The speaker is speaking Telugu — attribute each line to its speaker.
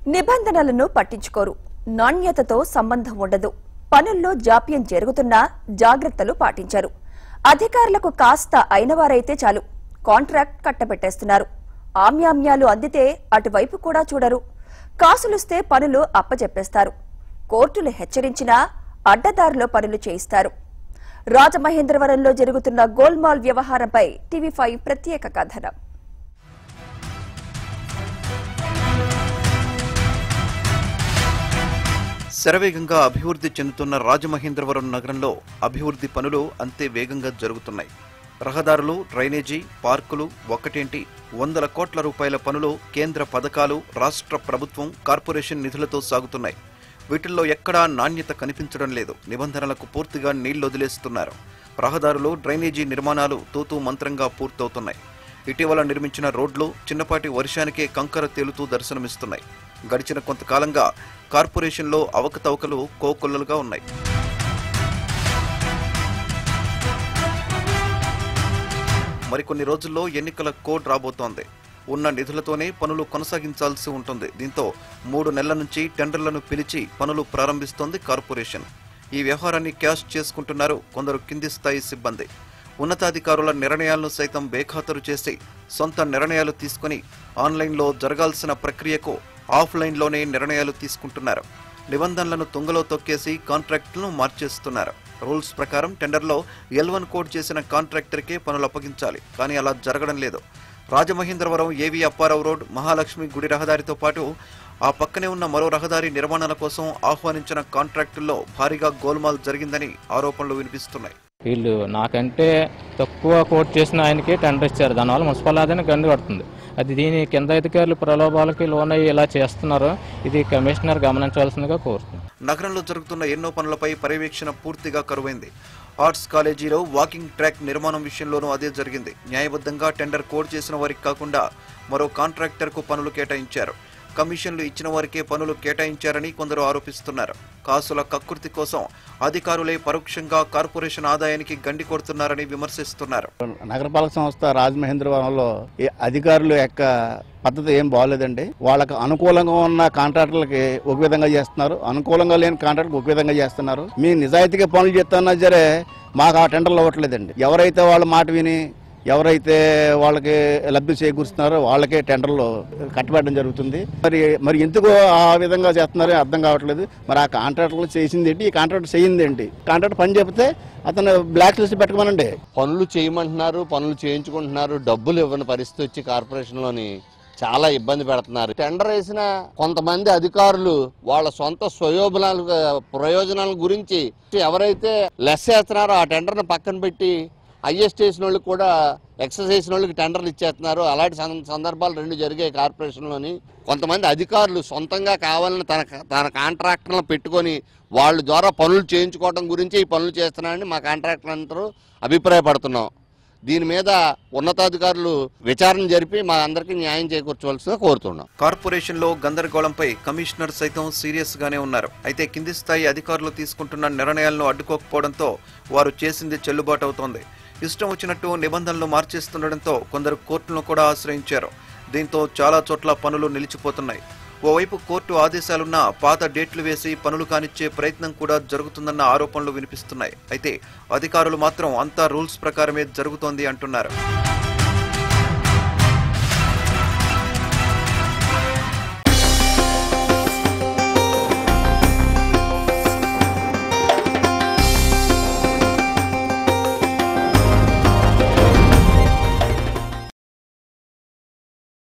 Speaker 1: నిబంధనలను పట్టించుకోరు నాణ్యతతో సంబంధం ఉండదు పనుల్లో జాప్యం జరుగుతున్నా జాగ్రత్తలు పాటించారు అధికారులకు కాస్త అయినవారైతే చాలు కాంట్రాక్ట్ కట్టబెట్టేస్తున్నారు ఆమ్యామ్యాలు అందితే అటువైపు కూడా చూడరు కాసులిస్తే పనులు అప్పచెప్పేస్తారు కోర్టులు హెచ్చరించినా అడ్డదారిలో పనులు చేయిస్తారు రాజమహేంద్రవరంలో జరుగుతున్న గోల్మాల్ వ్యవహారంపై టీవీ ఫైవ్ ప్రత్యేక కథనం
Speaker 2: శరవేగంగా అభివృద్ధి చెందుతున్న రాజమహేంద్రవరం నగరంలో అభివృద్ధి పనులు అంతే వేగంగా జరుగుతున్నాయి రహదారులు డ్రైనేజీ పార్కులు ఒక్కటేంటి వందల కోట్ల రూపాయల పనులు కేంద్ర పథకాలు రాష్ట్ర ప్రభుత్వం కార్పొరేషన్ నిధులతో సాగుతున్నాయి వీటిల్లో ఎక్కడా నాణ్యత కనిపించడం లేదు నిబంధనలకు పూర్తిగా నీళ్లు వదిలేస్తున్నారు రహదారులు డ్రైనేజీ నిర్మాణాలు తూతూ మంత్రంగా పూర్తవుతున్నాయి ఇటీవల నిర్మించిన రోడ్లు చిన్నపాటి వర్షానికే కంకర తేలుతూ దర్శనమిస్తున్నాయి గడిచిన కొంతకాలంగా కార్పొరేషన్లో అవకతవకలు కోకొల్లలుగా ఉన్నాయి మరికొన్ని రోజుల్లో ఎన్నికల కోడ్ రాబోతోంది ఉన్న నిధులతోనే పనులు కొనసాగించాల్సి ఉంటుంది దీంతో మూడు నెలల నుంచి టెండర్లను పిలిచి పనులు ప్రారంభిస్తోంది కార్పొరేషన్ ఈ వ్యవహారాన్ని క్యాష్ చేసుకుంటున్నారు కొందరు కింది స్థాయి సిబ్బంది ఉన్నతాధికారుల నిర్ణయాలను సైతం బేఖాతరు చేసి సొంత నిర్ణయాలు తీసుకుని ఆన్లైన్లో జరగాల్సిన ప్రక్రియకు ఆఫ్లైన్లోనే నిర్ణయాలు తీసుకుంటున్నారు నిబంధనలను తుంగలో తొక్కేసి కాంట్రాక్టులను మార్చేస్తున్నారు రూల్స్ ప్రకారం టెండర్లో ఎల్ వన్ కోడ్ చేసిన కాంట్రాక్టర్కే పనులు అప్పగించాలి కానీ అలా జరగడం లేదు రాజమహేంద్రవరం ఏవి అప్పారావు రోడ్ మహాలక్ష్మి గుడి రహదారితో పాటు ఆ పక్కనే ఉన్న మరో రహదారి నిర్మాణాల కోసం ఆహ్వానించిన కాంట్రాక్టుల్లో భారీగా గోల్మాల్ జరిగిందని ఆరోపణలు వినిపిస్తున్నాయి
Speaker 3: వీళ్ళు నాకంటే తక్కువ కోట్ చేసిన ఆయనకి టెండర్ ఇచ్చారు దానివల్ల మున్సిపల్ ఆదాయాన్ని గండి పడుతుంది అది దీని కింద అధికారులు ప్రలోభాలకి లోనయ్యి ఇలా చేస్తున్నారో ఇది కమిషనర్ గమనించవలసిందిగా కోరుతుంది
Speaker 2: నగరంలో జరుగుతున్న ఎన్నో పనులపై పర్యవేక్షణ పూర్తిగా కరువైంది ఆర్ట్స్ కాలేజీలో వాకింగ్ ట్రాక్ నిర్మాణం విషయంలోనూ అదే జరిగింది న్యాయబద్ధంగా టెండర్ కోడ్ చేసిన వారికి కాకుండా మరో కాంట్రాక్టర్కు పనులు కేటాయించారు కమిషన్లు ఇచ్చిన వారికే పనులు కేటాయించారని కొందరు ఆరోపిస్తున్నారు కాసుల కక్కుర్తి కోసం అధికారులే పరోక్షంగా కార్పొరేషన్ ఆదాయానికి గండి కొడుతున్నారని విమర్శిస్తున్నారు
Speaker 4: నగరపాలక సంస్థ రాజమహేంద్రవరంలో ఈ అధికారుల యొక్క పద్ధతి ఏం బాగోలేదండి వాళ్ళకి అనుకూలంగా ఉన్న కాంట్రాక్టర్లకి ఒక విధంగా చేస్తున్నారు అనుకూలంగా లేని కాంట్రాక్టర్కి ఒక విధంగా చేస్తున్నారు మీ నిజాయితీగా పనులు చేస్తున్నా సరే మాకు ఆ టెండర్లు అవ్వట్లేదండి ఎవరైతే వాళ్ళ మాట విని ఎవరైతే వాళ్ళకి లబ్ధి చేకూరుస్తున్నారో వాళ్ళకే టెండర్లు కట్టబెట్టడం జరుగుతుంది మరి మరి ఎందుకు ఆ విధంగా చేస్తున్నారో అర్థం కావట్లేదు మరి ఆ కాంట్రాక్టర్లు చేసింది ఏంటి ఈ కాంట్రాక్టర్ చేయింది ఏంటి కాంట్రాక్టర్ పని చెప్తే అతను బ్లాక్ లిస్ట్ పెట్టమనండి
Speaker 5: పనులు చేయమంటున్నారు పనులు చేయించుకుంటున్నారు డబ్బులు ఇవ్వని పరిస్థితి వచ్చి కార్పొరేషన్లోని చాలా ఇబ్బంది పెడుతున్నారు టెండర్ వేసిన కొంతమంది అధికారులు వాళ్ళ సొంత స్వయోబలాలు ప్రయోజనాల గురించి ఎవరైతే లెస్ చేస్తున్నారో ఆ టెండర్ను పక్కన పెట్టి హైయెస్ట్ చేసిన వాళ్ళకి కూడా ఎక్సెస్ చేసిన వాళ్ళకి టెండర్లు ఇచ్చేస్తున్నారు అలాంటి సం- సందర్భాలు రెండు జరిగాయి కార్పొరేషన్లోని కొంతమంది అధికారులు సొంతంగా కావాలని తన తన కాంట్రాక్టర్లను పెట్టుకొని వాళ్ళ ద్వారా పనులు చేయించుకోవడం గురించి ఈ పనులు చేస్తున్నారని మా కాంట్రాక్టర్ అందరూ అభిప్రాయపడుతున్నాం దీని మీద ఉన్నతాధికారులు విచారణ జరిపి మా అందరికీ న్యాయం చేకూర్చవలసిందిగా కోరుతున్నాం
Speaker 2: కార్పొరేషన్లో గందరగోళంపై కమిషనర్ సైతం సీరియస్ గానే ఉన్నారు అయితే కింది స్థాయి అధికారులు తీసుకుంటున్న నిర్ణయాలను అడ్డుకోకపోవడంతో వారు చేసింది చెల్లుబాటు అవుతోంది ఇష్టం వచ్చినట్టు నిబంధనలు మార్చేస్తుండటంతో కొందరు కోర్టులను కూడా ఆశ్రయించారు దీంతో చాలా చోట్ల పనులు నిలిచిపోతున్నాయి ఓవైపు కోర్టు ఆదేశాలున్నా పాత డేట్లు వేసి పనులు కానిచ్చే ప్రయత్నం కూడా జరుగుతుందన్న ఆరోపణలు వినిపిస్తున్నాయి అయితే అధికారులు మాత్రం అంతా రూల్స్ ప్రకారమే జరుగుతోంది అంటున్నారు